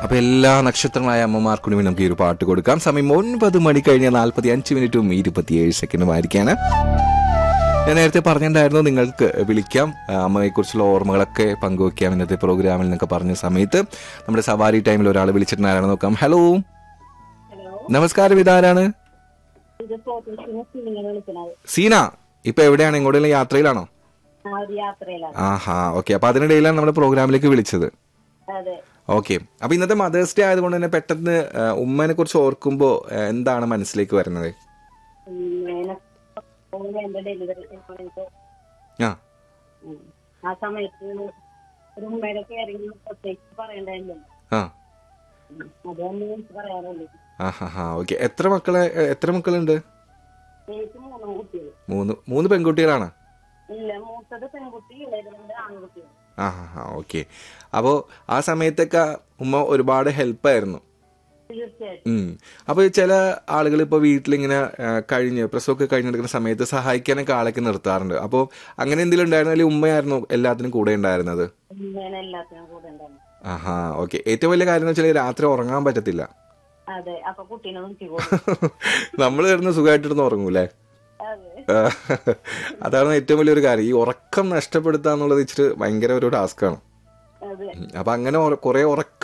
അപ്പൊ എല്ലാ നക്ഷത്രങ്ങളായ അമ്മമാർക്കും വേണ്ടി നമുക്ക് ഈ ഒരു പാട്ട് കൊടുക്കാം സമയം ഒൻപത് മണി കഴിഞ്ഞ നാൽപ്പത്തി അഞ്ച് മിനിറ്റും ഇരുപത്തിയേഴ് സെക്കൻഡും ആയിരിക്കാണ് ഞാൻ നേരത്തെ പറഞ്ഞിട്ടുണ്ടായിരുന്നു നിങ്ങൾക്ക് വിളിക്കാം ആ, അമ്മയെക്കുറിച്ചുള്ള ഓർമ്മകളൊക്കെ പങ്കുവയ്ക്കാം ഇന്നത്തെ പ്രോഗ്രാമിൽ എന്നൊക്കെ പറഞ്ഞ സമയത്ത് നമ്മുടെ സവാരി ടൈമിൽ ഒരാൾ വിളിച്ചിട്ടുണ്ടായിരുന്നു നോക്കാം ഹലോ ഹലോ നമസ്കാരം ഇതാരാണ് ഇത് ഫോട്ടോസിന് സിനിമ വിളിക്കുന്നത് സീന ഇപ്പൊ എവിടെയാണ് എങ്ങോട്ടെങ്കിലും യാത്രയിലാണോ ആ ഒരു യാത്രയിലാണ് ആഹാ ഓക്കെ അപ്പൊ അതിനിടയിലാണ് നമ്മുടെ പ്രോഗ്രാമിലേക്ക് വിളിച്ചത് അതെ ഓക്കെ അപ്പൊ ഇന്നത്തെ മദേഴ്സ് ഡേ ആയതുകൊണ്ട് തന്നെ പെട്ടെന്ന് ആ, ഉമ്മനെ കുറിച്ച് ഓർക്കുമ്പോ ആ, എന്താണ് മനസ്സിലേക്ക് വരുന്നത് ഉം, എന്റെ ഡെലിവറി സമയത്ത് ആ ഉം, ആ സമയത്ത് ഒരു ഉമ്മയുടെ കയറിങ് പ്രത്യേകിച്ച് പറയണ്ടായിരുന്നു ആ അതൊന്നും എനിക്ക് പറയാറുള്ളൂ ആഹാ ഹാ ഓക്കെ എത്ര മക്കളെ എ, എത്ര മക്കളുണ്ട് എനിക്ക് മൂന്ന് കുട്ടികൾ മൂന്ന് മൂന്ന് പെൺകുട്ടികളാണ് ഇല്ല മൂത്തത് പെൺകുട്ടി ഇളയത് രണ്ട് ആൺകുട്ടികൾ ആ ഹാ ഹാ ഓക്കെ അപ്പോൾ ആ സമയത്തൊക്കെ ഉമ്മ ഒരുപാട് ഹെൽപ്പായിരുന്നു തീർച്ചയായിട്ടും ഉം. അപ്പോൾ ചില ആളുകൾ ഇപ്പോൾ വീട്ടിലിങ്ങനെ ആ, കഴിഞ്ഞ് പ്രസവമൊക്കെ കഴിഞ്ഞെടുക്കുന്ന സമയത്ത് സഹായിക്കാനൊക്കെ ആളൊക്കെ നിർത്താറുണ്ട് അപ്പോൾ അങ്ങനെ എന്തെങ്കിലും ഉണ്ടായിരുന്നെങ്കിൽ ഉമ്മയായിരുന്നു എല്ലാത്തിനും കൂടെ ഉണ്ടായിരുന്നത് ഉമ്മേനെ എല്ലാത്തിനും കൂടെ ഉണ്ടായിരുന്നു ആഹാ ഓക്കെ ഏറ്റവും വലിയ കാര്യം എന്ന് വെച്ചാൽ രാത്രി ഉറങ്ങാൻ പറ്റത്തില്ല അതെ അപ്പൊ കുട്ടീനെ നോക്കിക്കോളും നമ്മൾ കിടന്ന് സുഖമായിട്ടിരുന്ന് ഉറങ്ങൂലേ അതെ ആ, അതാണ് ഏറ്റവും വലിയൊരു കാര്യം ഈ ഉറക്കം നഷ്ടപ്പെടുത്തുക എന്നുള്ളത് ഇച്ചിരി ഭയങ്കര ഒരു ടാസ്ക്കാണ് അതെ അപ്പൊ അങ്ങനെ കുറെ ഉറക്കം